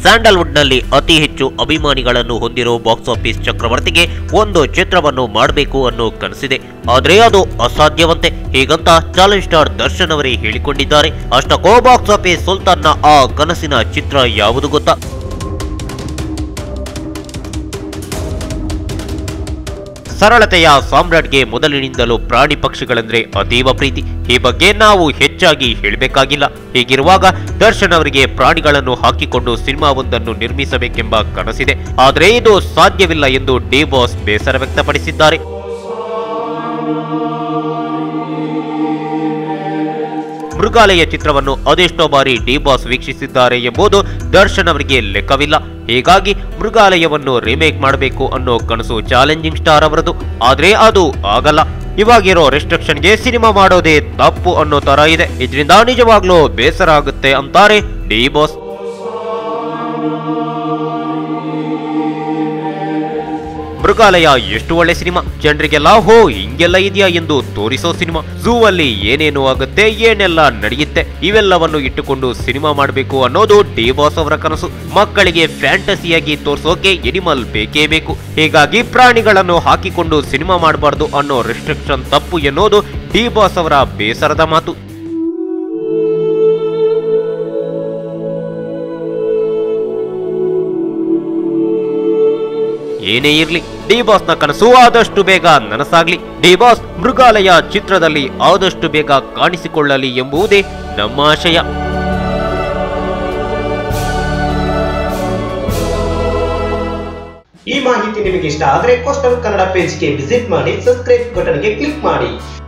Sandalwood ನಲ್ಲಿ ಅತಿ ಹೆಚ್ಚು ಅಭಿಮಾನಿಗಳನ್ನು ಹೊಂದಿರೋ ಬಾಕ್ಸ್ ಆಫೀಸ್ ಚಕ್ರವರ್ತಿಗೆ ಒಂದು ಚಿತ್ರವನ್ನು ಮಾಡಬೇಕು ಅನ್ನೋ ಕನಸಿದೆ ಆದ್ರೆ ಅದು ಅಸಾಧ್ಯವಂತೆ ಹೀಗಂತ ಚಾಲೆಂಜ್ ಸ್ಟಾರ್ ದರ್ಶನ್ ಅವರೇ ಹೇಳಿಕೊಂಡಿದ್ದಾರೆ ಅಷ್ಟಕ್ಕೋ ಬಾಕ್ಸ್ ಆಫೀಸ್ ಸುಲ್ತಾನ್ನ ಆ ಕನಸಿನ ಚಿತ್ರ ಯಾವುದು ಗೊತ್ತಾ ಸರಳತೆಯ ಸಾಮ್ರಾಟ್ಗೆ ಮೊದಲಿನಿಂದಲೂ ಪ್ರಾಣಿ ಪಕ್ಷಿಗಳಂದ್ರೆ ಅತೀವ ಪ್ರೀತಿ ಈ ಬಗ್ಗೆ ನಾವು ಹೆಚ್ಚಾಗಿ ಹೇಳಬೇಕಾಗಿಲ್ಲ ಹೀಗಿರುವಾಗ ದರ್ಶನ್ ಅವರಿಗೆ ಪ್ರಾಣಿಗಳನ್ನು ಹಾಕಿಕೊಂಡು ಸಿನಿಮಾವೊಂದನ್ನು ನಿರ್ಮಿಸಬೇಕೆಂಬ ಕನಸಿದೆ ಆದರೆ ಇದು ಸಾಧ್ಯವಿಲ್ಲ ಎಂದು ಡಿ ಬಾಸ್ ಬೇಸರ ವ್ಯಕ್ತಪಡಿಸಿದ್ದಾರೆ ಮೃಗಾಲಯ ಚಿತ್ರವನ್ನು ಅದೆಷ್ಟೋ ಬಾರಿ ಡಿ ಬಾಸ್ ವೀಕ್ಷಿಸಿದ್ದಾರೆ ಎಂಬುದು ದರ್ಶನ್ ಅವರಿಗೆ ಲೆಕ್ಕವಿಲ್ಲ ಹೀಗಾಗಿ ಮೃಗಾಲಯವನ್ನು ರಿಮೇಕ್ ಮಾಡಬೇಕು ಅನ್ನೋ ಕನಸು ಚಾಲೆಂಜಿಂಗ್ ಸ್ಟಾರ್ ಅವರದು ಆದ್ರೆ ಅದು ಆಗಲ್ಲ ಇವಾಗಿರೋ ರೆಸ್ಟ್ರಿಕ್ಷನ್ಗೆ ಸಿನಿಮಾ ಮಾಡೋದೇ ತಪ್ಪು ಅನ್ನೋ ತರ ಇದೆ ಇದರಿಂದ ನಿಜವಾಗ್ಲೂ ಬೇಸರ ಆಗುತ್ತೆ ಅಂತಾರೆ ಡಿ ಬಾಸ್ ಮೃಗಾಲಯ ಎಷ್ಟು ಒಳ್ಳೆ ಸಿನಿಮಾ ಜನರಿಗೆಲ್ಲ ಹೋ ಹಿಂಗೆಲ್ಲ ಇದೆಯಾ ಎಂದು ತೋರಿಸೋ ಸಿನಿಮಾ ಝೂ ಅಲ್ಲಿ ಏನೇನು ಆಗುತ್ತೆ ಏನೆಲ್ಲ ನಡೆಯುತ್ತೆ ಇವೆಲ್ಲವನ್ನು ಇಟ್ಟುಕೊಂಡು ಸಿನಿಮಾ ಮಾಡಬೇಕು ಅನ್ನೋದು ಡಿ ಬಾಸ್ ಅವರ ಕನಸು ಮಕ್ಕಳಿಗೆ ಫ್ಯಾಂಟಸಿಯಾಗಿ ತೋರಿಸೋಕೆ ಎನಿಮಲ್ ಬೇಕೇ ಬೇಕು ಹೀಗಾಗಿ ಪ್ರಾಣಿಗಳನ್ನು ಹಾಕಿಕೊಂಡು ಸಿನಿಮಾ ಮಾಡಬಾರ್ದು ಅನ್ನೋ ರೆಸ್ಟ್ರಿಕ್ಷನ್ ತಪ್ಪು ಎನ್ನೋದು ಡಿ ಬಾಸ್ ಅವರ ಬೇಸರದ ಮಾತು ಏನೇ ಇರ್ಲಿ ಡಿ ಬಾಸ್ ನ ಕನಸು ಆದಷ್ಟು ಬೇಗ ನನಸಾಗ್ಲಿ ಡಿ ಬಾಸ್ ಮೃಗಾಲಯ ಚಿತ್ರದಲ್ಲಿ ಆದಷ್ಟು ಬೇಗ ಕಾಣಿಸಿಕೊಳ್ಳಲಿ ಎಂಬುದೇ ನಮ್ಮ ಆಶಯ ಈ ಮಾಹಿತಿ ನಿಮಗೆ ಇಷ್ಟ ಆದರೆ ಕೋಸ್ಟಲ್ ಕನ್ನಡ ಪೇಜ್ಗೆ ವಿಸಿಟ್ ಮಾಡಿ ಸಬ್ಸ್ಕ್ರೈಬ್ ಬಟನ್ಗೆ ಕ್ಲಿಕ್ ಮಾಡಿ